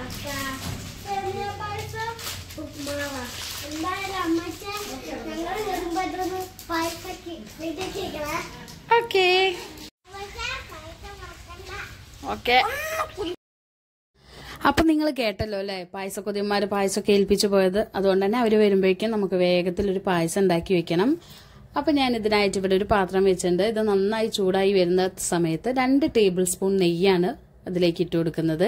ചക്ക സേമിയ പായസം ഉപ്മാവ എന്തായാലും അമ്മച്ച ഞങ്ങൾ വരുമ്പോ ഇതൊന്ന് പായസക്ക് വീട്ടിലേക്കേ ഓക്കേ പായസം മറക്കണ്ട ഓക്കെ അപ്പം നിങ്ങൾ കേട്ടല്ലോ അല്ലേ പായസക്കൊതിയന്മാർ പായസമൊക്കെ ഏൽപ്പിച്ചു പോയത് അതുകൊണ്ട് തന്നെ അവർ വരുമ്പോഴേക്കും നമുക്ക് വേഗത്തിൽ ഒരു പായസം ഉണ്ടാക്കി വെക്കണം അപ്പം ഞാൻ ഇതിനായിട്ട് ഇവിടെ ഒരു പാത്രം വെച്ചിട്ടുണ്ട് ഇത് നന്നായി ചൂടായി വരുന്ന സമയത്ത് രണ്ട് ടേബിൾ സ്പൂൺ നെയ്യാണ് അതിലേക്ക് ഇട്ട് കൊടുക്കുന്നത്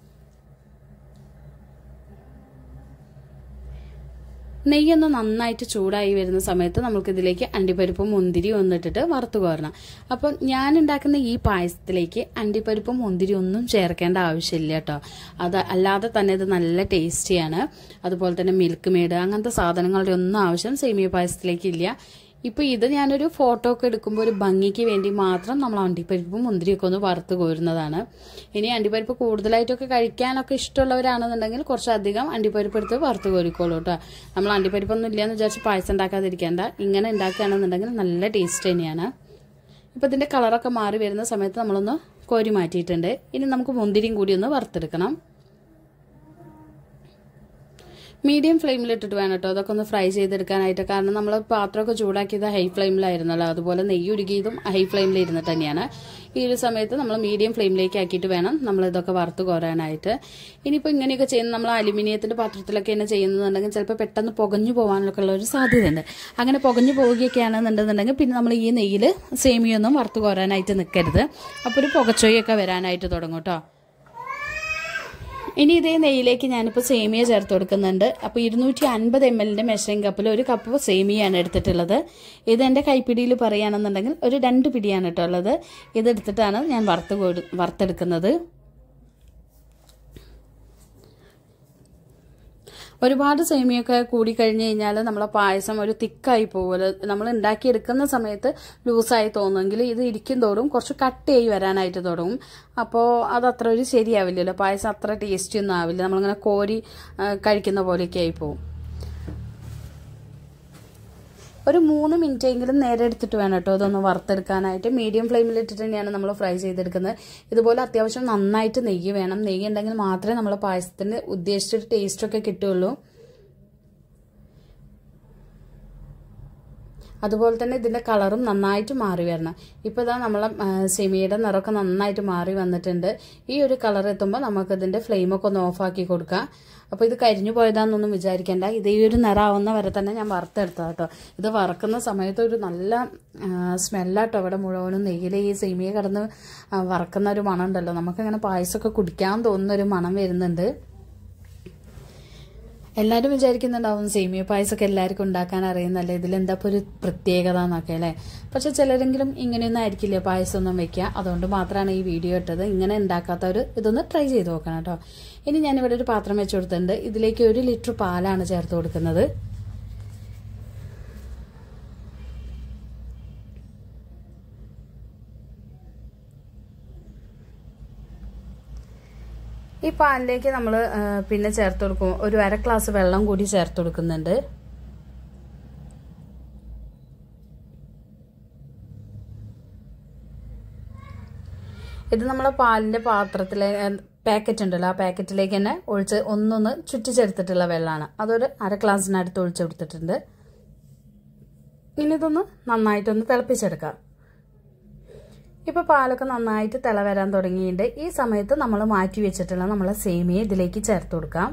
നെയ്യൊന്ന് നന്നായിട്ട് ചൂടായി വരുന്ന സമയത്ത് നമുക്ക് ഇതിലേക്ക് അണ്ടിപ്പരിപ്പും മുന്തിരിയും ഒന്നിട്ടിട്ട് വറുത്ത് കോരണം അപ്പം ഞാൻ ഉണ്ടാക്കുന്ന ഈ പായസത്തിലേക്ക് അണ്ടിപ്പരിപ്പും മുന്തിരിയും ഒന്നും ചേർക്കേണ്ട ആവശ്യമില്ല കേട്ടോ അത് അല്ലാതെ തന്നെ ഇത് നല്ല ടേസ്റ്റിയാണ് അതുപോലെ തന്നെ മിൽക്ക് മെയ്ഡ് അങ്ങനത്തെ സാധനങ്ങളുടെ ഒന്നും ആവശ്യം സേമിയ പായസത്തിലേക്ക് ഇല്ല ഇപ്പൊ ഇത് ഞാനൊരു ഫോട്ടോ ഒക്കെ എടുക്കുമ്പോൾ ഒരു ഭംഗിക്ക് വേണ്ടി മാത്രം നമ്മൾ അണ്ടിപ്പരിപ്പും മുന്തിരിയൊക്കെ ഒന്ന് വറുത്ത് കോരുന്നതാണ് ഇനി അണ്ടിപ്പരിപ്പ് കൂടുതലായിട്ടൊക്കെ കഴിക്കാനൊക്കെ ഇഷ്ടമുള്ളവരാണെന്നുണ്ടെങ്കിൽ കുറച്ചധികം അണ്ടിപ്പരിപ്പ് എടുത്ത് വറുത്ത് കോരിക്കോളൂ കേട്ടോ നമ്മൾ അണ്ടിപ്പരിപ്പൊന്നും ഇല്ലയെന്ന് വിചാരിച്ച് പായസം ഉണ്ടാക്കാതിരിക്കേണ്ട ഇങ്ങനെ ഉണ്ടാക്കുകയാണെന്നുണ്ടെങ്കിൽ നല്ല ടേസ്റ്റ് തന്നെയാണ് ഇപ്പം ഇതിൻ്റെ കളറൊക്കെ മാറി വരുന്ന സമയത്ത് നമ്മളൊന്ന് കോരി മാറ്റിയിട്ടുണ്ട് ഇനി നമുക്ക് മുന്തിരിയും കൂടി ഒന്ന് വറുത്തെടുക്കണം മീഡിയം ഫ്ലെയിമിലിട്ടിട്ട് വേണം കേട്ടോ അതൊക്കെ ഒന്ന് ഫ്രൈ ചെയ്തെടുക്കാനായിട്ട് കാരണം നമ്മൾ പാത്രമൊക്കെ ചൂടാക്കിയത് ഹൈ ഫ്ലെയിമിലായിരുന്നല്ലോ അതുപോലെ നെയ്യ് ഉരുകിയതും ഹൈ ഫ്ലെയിമിൽ ഇരുന്നിട്ട് തന്നെയാണ് ഈ ഒരു സമയത്ത് നമ്മൾ മീഡിയം ഫ്ലെയിമിലേക്ക് ആക്കിയിട്ട് വേണം നമ്മൾ ഇതൊക്കെ വറുത്ത് കോരാനായിട്ട് ഇനിയിപ്പോൾ ഇങ്ങനെയൊക്കെ ചെയ്യുന്ന നമ്മൾ അലുമിനിയത്തിന്റെ പാത്രത്തിലൊക്കെയാണ് ചെയ്യുന്നതെന്നുണ്ടെങ്കിൽ ചിലപ്പോൾ പെട്ടെന്ന് പുകഞ്ഞു പോകാനൊക്കെ ഉള്ള ഒരു സാധ്യതയുണ്ട് അങ്ങനെ പുകഞ്ഞു പോവുകയൊക്കെയാണെന്നുണ്ടെന്നുണ്ടെങ്കിൽ പിന്നെ നമ്മൾ ഈ നെയ്യിൽ സേമിയൊന്നും വറുത്ത് കോരാനായിട്ട് നിൽക്കരുത് അപ്പോൾ ഒരു പുകച്ചൊയ്യൊക്കെ വരാനായിട്ട് തുടങ്ങും കേട്ടോ ഇനി ഇതേ നെയ്യിലേക്ക് ഞാനിപ്പോൾ സേമിയ ചേർത്ത് കൊടുക്കുന്നുണ്ട് അപ്പോൾ ഇരുന്നൂറ്റി അൻപത് എം എല്ലിൻ്റെ മെഷറിംഗ് കപ്പിൽ ഒരു കപ്പ് സേമിയാണ് എടുത്തിട്ടുള്ളത് ഇത് എൻ്റെ കൈപ്പിടിയിൽ പറയുകയാണെന്നുണ്ടെങ്കിൽ ഒരു രണ്ട് പിടിയാണ് കേട്ടോ ഉള്ളത് ഇതെടുത്തിട്ടാണ് ഞാൻ വറുത്ത് കൊടു- വറുത്തെടുക്കുന്നത് ഒരുപാട് സേമിയൊക്കെ കൂടി കഴിഞ്ഞ് കഴിഞ്ഞാൽ നമ്മളെ പായസം ഒരു തിക്കായി പോകുമല്ലോ നമ്മൾ ഉണ്ടാക്കിയെടുക്കുന്ന സമയത്ത് ലൂസായി തോന്നുമെങ്കിൽ ഇത് ഇരിക്കും തോറും കുറച്ച് കട്ടിയായി വരാനായിട്ട് തുടങ്ങും അപ്പോൾ അത് അത്ര ഒരു ശരിയാവില്ലല്ലോ പായസം അത്ര ടേസ്റ്റി ഒന്നും ആവില്ല നമ്മളിങ്ങനെ കോരി ആ, കഴിക്കുന്ന പോലെയൊക്കെ ആയി പോകും ഒരു മൂന്ന് മിനിറ്റ് എങ്കിലും നേരെ എടുത്തിട്ട് വേണം കേട്ടോ ഇതൊന്ന് വറുത്തെടുക്കാനായിട്ട് മീഡിയം ഫ്ലെയിമിൽ ഇട്ടിട്ട് തന്നെയാണ് നമ്മൾ ഫ്രൈ ചെയ്തെടുക്കുന്നത് ഇതുപോലെ അത്യാവശ്യം നന്നായിട്ട് നെയ്യ് വേണം നെയ്യ് ഉണ്ടെങ്കിൽ മാത്രമേ നമ്മൾ പായസത്തിന് ഉദ്ദേശിച്ചൊരു ടേസ്റ്റൊക്കെ കിട്ടുള്ളൂ അതുപോലെ തന്നെ ഇതിന്റെ കളറും നന്നായിട്ട് മാറി വരണം ഇപ്പോൾ ഇതാ നമ്മളെ ആ, സെമിയുടെ നിറമൊക്കെ നന്നായിട്ട് മാറി വന്നിട്ടുണ്ട് ഈ ഒരു കളർ എത്തുമ്പോൾ നമുക്ക് ഇതിന്റെ ഫ്ലെയിമൊക്കെ ഒന്ന് ഓഫാക്കി കൊടുക്കാം അപ്പോൾ ഇത് കരിഞ്ഞു പോയതാണെന്നൊന്നും വിചാരിക്കേണ്ട ഇത് ഈ ഒരു നിറാവുന്ന വരെ തന്നെ ഞാൻ വറുത്തെടുത്തതാ കേട്ടോ ഇത് വറക്കുന്ന സമയത്ത് ഒരു നല്ല സ്മെല്ലാട്ടോ ഇവിടെ മുഴുവനും നെയ്യിൽ ഈ സെമിയ കിടന്ന് ആ, വറക്കുന്ന ഒരു മണം ഉണ്ടല്ലോ നമുക്കങ്ങനെ പായസമൊക്കെ കുടിക്കാൻ തോന്നുന്ന ഒരു മണം വരുന്നുണ്ട് എല്ലാവരും വിചാരിക്കുന്നുണ്ടാവും സേമിയ പായസമൊക്കെ എല്ലാവർക്കും ഉണ്ടാക്കാൻ അറിയുന്നല്ലേ ഇതിലെന്താ ഇപ്പോൾ ഒരു പ്രത്യേകത എന്നൊക്കെ അല്ലേ പക്ഷെ ചിലരെങ്കിലും ഇങ്ങനെയൊന്നും ആയിരിക്കില്ല പായസം ഒന്നും വെക്കുക അതുകൊണ്ട് മാത്രമാണ് ഈ വീഡിയോ ഇട്ടത് ഇങ്ങനെ ഉണ്ടാക്കാത്തവർ ഇതൊന്ന് ട്രൈ ചെയ്ത് നോക്കണം കേട്ടോ ഇനി ഞാനിവിടെ ഒരു പാത്രം വെച്ച് കൊടുത്തിട്ടുണ്ട് ഇതിലേക്ക് ഒരു ലിറ്റർ പാലാണ് ചേർത്ത് കൊടുക്കുന്നത് ഈ പാലിലേക്ക് നമ്മൾ പിന്നെ ചേർത്ത് കൊടുക്കും ഒരു അര ഗ്ലാസ് വെള്ളം കൂടി ചേർത്ത് കൊടുക്കുന്നുണ്ട് ഇത് നമ്മളെ പാലിന്റെ പാത്രത്തിലെ പാക്കറ്റ് ഉണ്ടല്ലോ ആ പാക്കറ്റിലേക്ക് തന്നെ ഒഴിച്ച് ഒന്നൊന്ന് ചുറ്റിച്ചെടുത്തിട്ടുള്ള വെള്ളമാണ് അതൊരു അര ഗ്ലാസ്സിനടുത്ത് ഒഴിച്ചെടുത്തിട്ടുണ്ട് ഇനി ഇതൊന്ന് നന്നായിട്ടൊന്ന് തിളപ്പിച്ചെടുക്കാം ഇപ്പൊ പാലൊക്കെ നന്നായിട്ട് തിള വരാൻ തുടങ്ങിയിട്ടുണ്ട് ഈ സമയത്ത് നമ്മൾ മാറ്റി വെച്ചിട്ടുള്ള നമ്മളെ സേമിയ ഇതിലേക്ക് ചേർത്ത് കൊടുക്കാം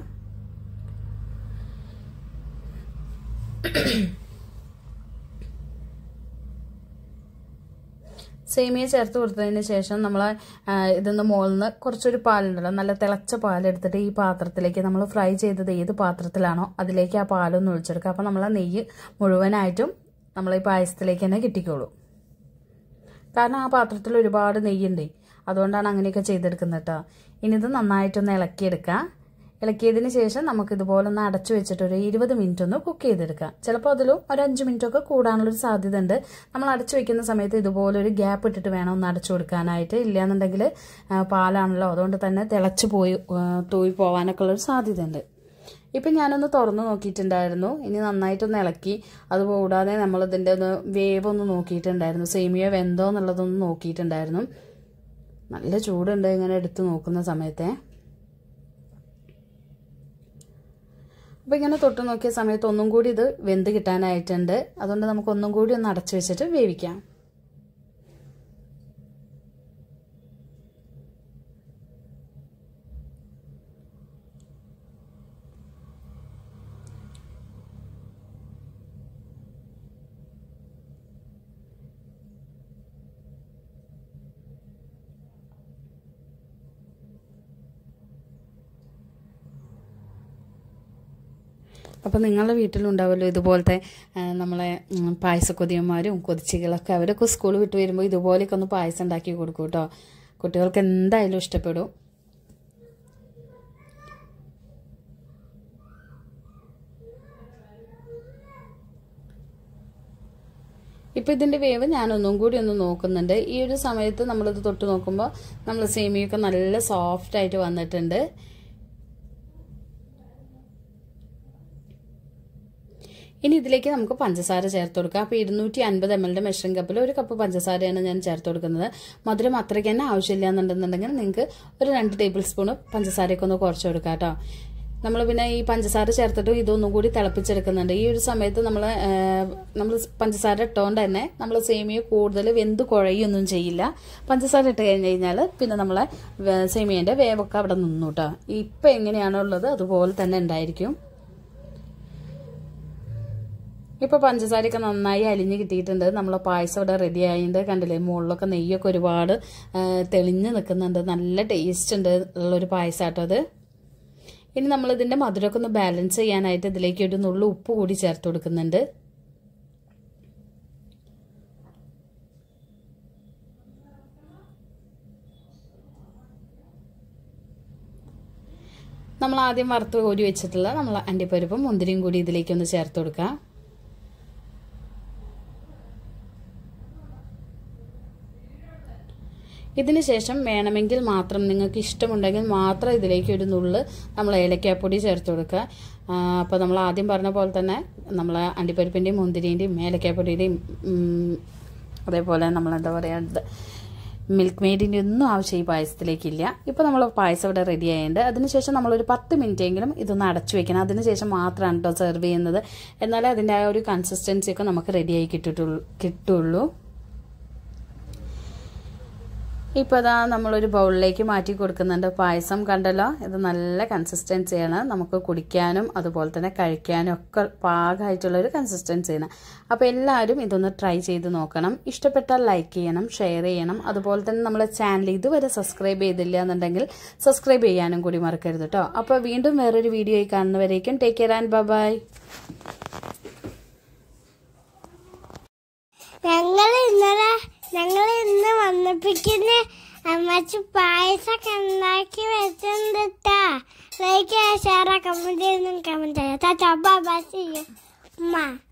സേമിയ ചേർത്ത് കൊടുത്തതിന് ശേഷം നമ്മൾ ഇതിന്ന് മുകളിൽ നിന്ന് കുറച്ചൊരു പാലുണ്ടല്ലോ നല്ല തിളച്ച പാലെടുത്തിട്ട് ഈ പാത്രത്തിലേക്ക് നമ്മൾ ഫ്രൈ ചെയ്തത് ഏത് പാത്രത്തിലാണോ അതിലേക്ക് ആ പാലൊന്ന് ഒഴിച്ചെടുക്കുക അപ്പം നമ്മൾ ആ നെയ്യ് മുഴുവനായിട്ടും നമ്മൾ ഈ പായസത്തിലേക്ക് തന്നെ കിട്ടിക്കോളൂ കാരണം ആ പാത്രത്തിൽ ഒരുപാട് നെയ്യുണ്ട് അതുകൊണ്ടാണ് അങ്ങനെയൊക്കെ ചെയ്തെടുക്കുന്നത് കേട്ടോ ഇനി ഇത് നന്നായിട്ടൊന്ന് ഇളക്കിയെടുക്കാം ഇളക്കിയതിന് ശേഷം നമുക്ക് ഇതുപോലെ ഒന്ന് അടച്ചു വെച്ചിട്ട് ഒരു ഇരുപത് മിനിറ്റ് ഒന്ന് കുക്ക് ചെയ്തെടുക്കാം ചിലപ്പോൾ അതിലും ഒരു അഞ്ച് മിനിറ്റ് ഒക്കെ കൂടാനുള്ളൊരു സാധ്യത ഉണ്ട് നമ്മൾ അടച്ചു വെക്കുന്ന സമയത്ത് ഇതുപോലെ ഒരു ഗ്യാപ്പ് ഇട്ടിട്ട് വേണം ഒന്ന് അടച്ചു കൊടുക്കാനായിട്ട് ഇല്ലയെന്നുണ്ടെങ്കിൽ ആ, പാലാണല്ലോ അതുകൊണ്ട് തന്നെ തിളച്ച് പോയി ആ, തൂയി പോകാനൊക്കെ ഉള്ളൊരു സാധ്യത ഉണ്ട് ഇപ്പം ഞാനൊന്ന് തുറന്നു നോക്കിയിട്ടുണ്ടായിരുന്നു ഇനി നന്നായിട്ടൊന്ന് ഇളക്കി അതുകൂടാതെ നമ്മൾ ഇതിൻ്റെ ഒന്ന് വേവ് ഒന്ന് നോക്കിയിട്ടുണ്ടായിരുന്നു സേമിയ വെന്തോ എന്നുള്ളതൊന്ന് നോക്കിയിട്ടുണ്ടായിരുന്നു നല്ല ചൂടുണ്ട് ഇങ്ങനെ എടുത്ത് നോക്കുന്ന സമയത്തെ അപ്പോൾ ഇങ്ങനെ തൊട്ട് നോക്കിയ സമയത്ത് ഒന്നും കൂടി ഇത് വെന്ത് കിട്ടാനായിട്ടുണ്ട് അതുകൊണ്ട് നമുക്ക് ഒന്നും കൂടി ഒന്ന് അടച്ചു വെച്ചിട്ട് വേവിക്കാം അപ്പോൾ നിങ്ങളുടെ വീട്ടിലുണ്ടാവുമല്ലോ ഇതുപോലത്തെ ആ, നമ്മളെ ഉം, പായസക്കൊതിയന്മാരും കൊതിച്ചികളൊക്കെ അവരൊക്കെ സ്കൂൾ വിട്ട് വരുമ്പോൾ ഇതുപോലെയൊക്കെ ഒന്ന് പായസം ഉണ്ടാക്കി കൊടുക്കും കേട്ടോ കുട്ടികൾക്ക് എന്തായാലും ഇഷ്ടപ്പെടും ഇപ്പം ഇതിൻ്റെ വേവ് ഞാനൊന്നും കൂടി ഒന്ന് നോക്കുന്നുണ്ട് ഈ ഒരു സമയത്ത് നമ്മളിത് തൊട്ട് നോക്കുമ്പോൾ നമ്മൾ സേമിയൊക്കെ നല്ല സോഫ്റ്റ് ആയിട്ട് വന്നിട്ടുണ്ട് ഇനി ഇതിലേക്ക് നമുക്ക് പഞ്ചസാര ചേർത്ത് കൊടുക്കാം അപ്പോൾ ഇരുന്നൂറ്റി അൻപത് എം എല്ലിൻ്റെ മെഷറിംഗ് കപ്പിൽ ഒരു കപ്പ് പഞ്ചസാരയാണ് ഞാൻ ചേർത്ത് കൊടുക്കുന്നത് മധുരം അത്രയ്ക്ക് തന്നെ ആവശ്യമില്ല എന്നുണ്ടെന്നുണ്ടെങ്കിൽ നിങ്ങൾക്ക് ഒരു രണ്ട് ടേബിൾ സ്പൂൺ പഞ്ചസാരയൊക്കെ ഒന്ന് കുറച്ച് കൊടുക്കാം കേട്ടോ നമ്മൾ പിന്നെ ഈ പഞ്ചസാര ചേർത്തിട്ട് ഇതൊന്നും കൂടി തിളപ്പിച്ചെടുക്കുന്നുണ്ട് ഈ ഒരു സമയത്ത് നമ്മൾ നമ്മൾ പഞ്ചസാര ഇട്ടുകൊണ്ട് തന്നെ നമ്മൾ സേമിയ കൂടുതൽ വെന്ത് കുഴയൊന്നും ചെയ്യില്ല പഞ്ചസാര ഇട്ട് കഴിഞ്ഞ് കഴിഞ്ഞാൽ പിന്നെ നമ്മളെ വേ- സേമിയൻ്റെ വേവൊക്കെ അവിടെ നിന്നു കേട്ടോ ഇപ്പം എങ്ങനെയാണോ ഉള്ളത് അതുപോലെ തന്നെ ഉണ്ടായിരിക്കും ഇപ്പോൾ പഞ്ചസാരയൊക്കെ നന്നായി അലിഞ്ഞ് കിട്ടിയിട്ടുണ്ട് നമ്മളെ പായസം ഇവിടെ റെഡി ആയിട്ടുണ്ട് കണ്ടില്ലേ മുകളിലൊക്കെ നെയ്യൊക്കെ ഒരുപാട് ആ, തെളിഞ്ഞ് നിൽക്കുന്നുണ്ട് നല്ല ടേസ്റ്റ് ഉണ്ട് ഉള്ളൊരു പായസമാട്ടോ അത് ഇനി നമ്മൾ ഇതിൻ്റെ മധുരമൊക്കെ ഒന്ന് ബാലൻസ് ചെയ്യാനായിട്ട് ഇതിലേക്ക് ഒരു നുള്ളു ഉപ്പ് കൂടി ചേർത്ത് കൊടുക്കുന്നുണ്ട് നമ്മൾ ആദ്യം വറുത്ത് കോരി വെച്ചിട്ടുള്ള നമ്മൾ അണ്ടിപ്പരിപ്പും മുന്തിരിയും കൂടി ഇതിലേക്ക് ഒന്ന് ചേർത്ത് കൊടുക്കാം ഇതിന് ശേഷം വേണമെങ്കിൽ മാത്രം നിങ്ങൾക്ക് ഇഷ്ടമുണ്ടെങ്കിൽ മാത്രം ഇതിലേക്ക് ഒരു നുള്ള് നമ്മൾ ഏലക്കാപ്പൊടി ചേർത്ത് കൊടുക്കുക അപ്പോൾ നമ്മൾ ആദ്യം പറഞ്ഞ പോലെ തന്നെ നമ്മൾ അണ്ടിപ്പരിപ്പിൻ്റെയും മുന്തിരിൻ്റെയും ഏലക്കാപ്പൊടിയുടെയും ഉം, അതേപോലെ നമ്മൾ എന്താ പറയുക മിൽക്ക് മെയ്ഡിൻ്റെ ഒന്നും ആവശ്യം ഈ പായസത്തിലേക്കില്ല ഇപ്പോൾ നമ്മൾ പായസം ഇവിടെ റെഡി ആയിട്ടുണ്ട് അതിനുശേഷം നമ്മളൊരു പത്ത് മിനിറ്റ് എങ്കിലും ഇതൊന്ന് അടച്ചു വെക്കണം അതിനുശേഷം മാത്രമാണ് കേട്ടോ സെർവ് ചെയ്യുന്നത് എന്നാലേ അതിൻ്റെ ആ ഒരു കൺസിസ്റ്റൻസി ഒക്കെ നമുക്ക് റെഡിയായി കിട്ടിട്ടുള്ളൂ കിട്ടുള്ളൂ ഇപ്പോൾ അതാ നമ്മളൊരു ബൗളിലേക്ക് മാറ്റി കൊടുക്കുന്നുണ്ട് പായസം കണ്ടല്ലോ ഇത് നല്ല കൺസിസ്റ്റൻസിയാണ് നമുക്ക് കുടിക്കാനും അതുപോലെ തന്നെ കഴിക്കാനും ഒക്കെ പാകമായിട്ടുള്ളൊരു കൺസിസ്റ്റൻസിയാണ് അപ്പോൾ എല്ലാവരും ഇതൊന്ന് ട്രൈ ചെയ്ത് നോക്കണം ഇഷ്ടപ്പെട്ടാൽ ലൈക്ക് ചെയ്യണം ഷെയർ ചെയ്യണം അതുപോലെ തന്നെ നമ്മളെ ചാനൽ ഇതുവരെ സബ്സ്ക്രൈബ് ചെയ്തില്ല എന്നുണ്ടെങ്കിൽ സബ്സ്ക്രൈബ് ചെയ്യാനും കൂടി മറക്കരുത് കേട്ടോ അപ്പോൾ വീണ്ടും വേറൊരു വീഡിയോയിൽ കാണുന്നവരേക്കും ടേക്ക് കെയർ ആൻഡ് ബൈ ഞങ്ങൾ ഇന്നലെ ഞങ്ങൾ ഇന്ന് വന്നപ്പിക്കുന്ന അമ്മച്ച് പായസമൊക്കെ ഉണ്ടാക്കി വെച്ചിട്ടാ ലൈക്ക് ഷെയർ കമന്റ് ചെയ്യുന്നു കമന്റ് ചെയ്യാം ചാച്ചാ ബൈ ബൈ see you. ഉമ്മ